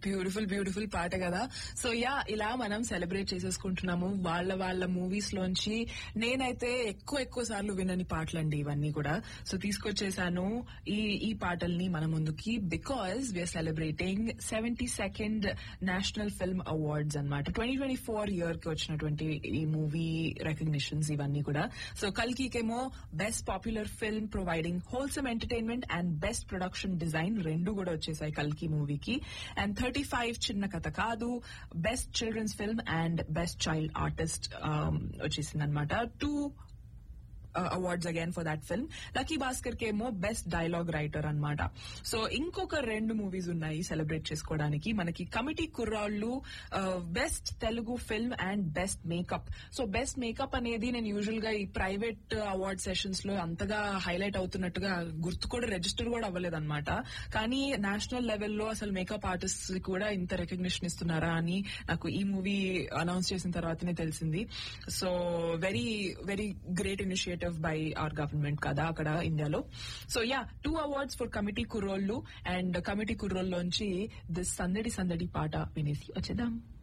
beautiful beautiful పాట కదా so yeah ఇలా మనం సెలబ్రేట్ చేసేసుకుంటున్నాము వాళ్ళ వాళ్ళ మూవీస్ లోంచి నేనైతే ఎక్కువ ఎక్కువ సార్లు వినని పాటలండి ఇవన్నీ కూడా సో తీసుకొచ్చేసాను ఈ ఈ పాటల్ని మన ముందుకి because we're celebrating seventy second national film awards అనమాట ట్వంటీ ట్వంటీ ఫోర్ ఇయర్ కి వచ్చినటువంటి ఈ మూవీ రికగ్నిషన్స్ ఇవన్నీ కూడా సో కల్కికేమో best popular film providing wholesome entertainment and best production design రెండు కూడా వచ్చేసాయి కల్కి మూవీకి అండ్ థర్టీ ఫైవ్ చిన్న కథ కాదు best children's film and best child artist వచ్చేసింది అనమాట two awards again for that film lucky Bhaskar కేమో బెస్ట్ డైలాగ్ రైటర్ అన్నమాట సో ఇంకొక రెండు మూవీస్ ఉన్నాయి సెలబ్రేట్ చేసుకోవడానికి మనకి committee Kurrallu best Telugu film and best makeup so best makeup అనేది నేను యూజువల్ గా ఈ ప్రైవేట్ అవార్డ్ సెషన్స్ లో అంతగా హైలైట్ అవుతున్నట్టుగా గుర్తు కూడా రిజిస్టర్ కూడా అవ్వలేదు అనమాట కానీ నేషనల్ లెవెల్లో అసలు మేకప్ ఆర్టిస్ట్ కూడా ఇంత రికగ్నిషన్ ఇస్తున్నారా అని నాకు ఈ మూవీ అనౌన్స్ చేసిన తర్వాతనే తెలిసింది so very very great initiative by our government కదా అక్కడ ఇండియాలో so yeah two awards for committee Kurrollu and committee కుర్రోల్లోంచి దిస్ సందడి సందడి పాట వినేసి వచ్చేద్దాం